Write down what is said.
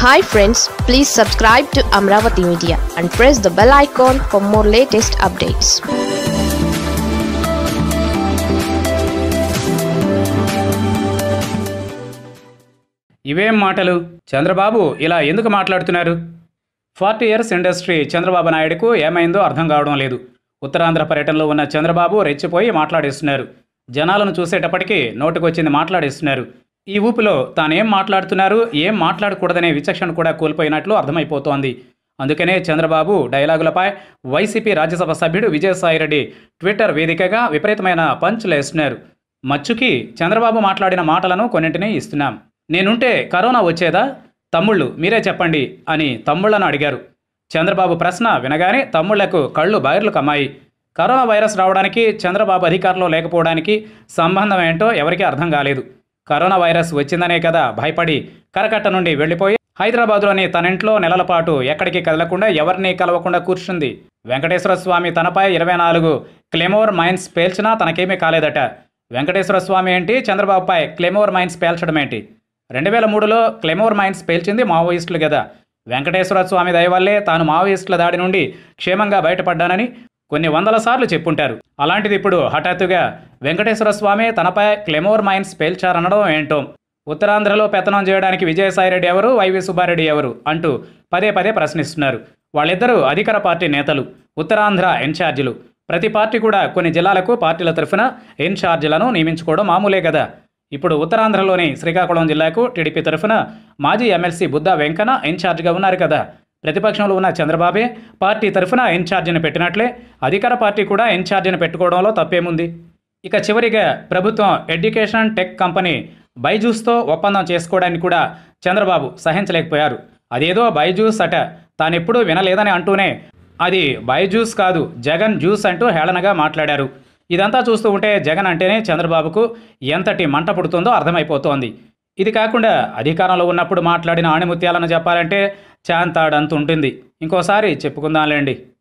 hi friends please subscribe to Amaravati media and press the bell icon for more latest updates ఇవేం మాటలు చంద్రబాబు ఇలా ఎందుకు మాట్లాడుతున్నారు ఫార్టీ ఇయర్స్ ఇండస్ట్రీ చంద్రబాబు నాయుడుకు ఏమైందో అర్థం కావడం లేదు ఉత్తరాంధ్ర పర్యటనలో ఉన్న చంద్రబాబు రెచ్చిపోయి మాట్లాడేస్తున్నారు జనాలను చూసేటప్పటికీ నోటికొచ్చింది మాట్లాడేస్తున్నారు ఈ ఊపిలో తానేం మాట్లాడుతున్నారు ఏం మాట్లాడకూడదనే విచక్షణ కూడా కోల్పోయినట్లు అర్థమైపోతోంది అందుకనే చంద్రబాబు డైలాగులపై వైసీపీ రాజ్యసభ సభ్యుడు విజయసాయిరెడ్డి ట్విట్టర్ వేదికగా విపరీతమైన పంచ్లు వేస్తున్నారు మచ్చుకి చంద్రబాబు మాట్లాడిన మాటలను కొన్నింటినీ ఇస్తున్నాం నేనుంటే కరోనా వచ్చేదా తమ్ముళ్ళు మీరే చెప్పండి అని తమ్ముళ్లను అడిగారు చంద్రబాబు ప్రశ్న వినగానే తమ్ముళ్లకు కళ్ళు బైర్లు కమ్మాయి కరోనా వైరస్ రావడానికి చంద్రబాబు అధికారంలో లేకపోవడానికి సంబంధం ఏంటో ఎవరికీ అర్థం కాలేదు కరోనా వైరస్ వచ్చిందనే కదా భయపడి కరకట్ట నుండి వెళ్ళిపోయి హైదరాబాద్లోని తన ఇంట్లో నెలల పాటు ఎక్కడికి కదలకుండా ఎవరిని కలవకుండా కూర్చుంది వెంకటేశ్వర స్వామి తనపై ఇరవై నాలుగు క్లెమోర్ మైన్స్ పేల్చినా తనకేమీ కాలేదట వెంకటేశ్వర స్వామి ఏంటి చంద్రబాబుపై క్లెమోర్ మైన్స్ పేల్చడం ఏంటి రెండు వేల మూడులో క్లెమోర్ మైన్స్ పేల్చింది మావోయిస్టులు కదా వెంకటేశ్వర స్వామి దయ వల్లే తాను మావోయిస్టుల దాడి నుండి క్షేమంగా బయటపడ్డానని కొన్ని వందల సార్లు చెప్పుంటారు అలాంటిది ఇప్పుడు హఠాత్తుగా వెంకటేశ్వర స్వామి తనపై క్లెమోర్ మైన్స్ పేల్చారనడం ఏంటో ఉత్తరాంధ్రలో పెత్తనం చేయడానికి విజయసాయిరెడ్డి ఎవరు వైవి సుబ్బారెడ్డి ఎవరు అంటూ పదే పదే ప్రశ్నిస్తున్నారు వాళ్ళిద్దరూ అధికార పార్టీ నేతలు ఉత్తరాంధ్ర ఇన్ఛార్జీలు ప్రతి పార్టీ కూడా కొన్ని జిల్లాలకు పార్టీల తరఫున ఇన్ఛార్జీలను నియమించుకోవడం మామూలే కదా ఇప్పుడు ఉత్తరాంధ్రలోని శ్రీకాకుళం జిల్లాకు టీడీపీ తరఫున మాజీ ఎమ్మెల్సీ బుద్దా వెంకన్న ఇన్ఛార్జిగా ఉన్నారు కదా ప్రతిపక్షంలో ఉన్న చంద్రబాబే పార్టీ తరఫున ఇన్ఛార్జిని పెట్టినట్లే అధికార పార్టీ కూడా ఇన్ఛార్జిని పెట్టుకోవడంలో తప్పేముంది ఇక చివరిగా ప్రభుత్వం ఎడ్యుకేషన్ టెక్ కంపెనీ బైజూస్తో ఒప్పందం చేసుకోవడానికి కూడా చంద్రబాబు సహించలేకపోయారు అదేదో బైజూస్ అట తానెప్పుడూ వినలేదని అంటూనే అది బైజూస్ కాదు జగన్ జ్యూస్ అంటూ హేళనగా మాట్లాడారు ఇదంతా చూస్తూ ఉంటే జగన్ అంటేనే చంద్రబాబుకు ఎంతటి మంట పుడుతుందో అర్థమైపోతోంది ఇది కాకుండా అధికారంలో ఉన్నప్పుడు మాట్లాడిన ఆణిముత్యాలను చెప్పాలంటే చాంతాడంత ఉంటుంది ఇంకోసారి చెప్పుకుందాంలేండి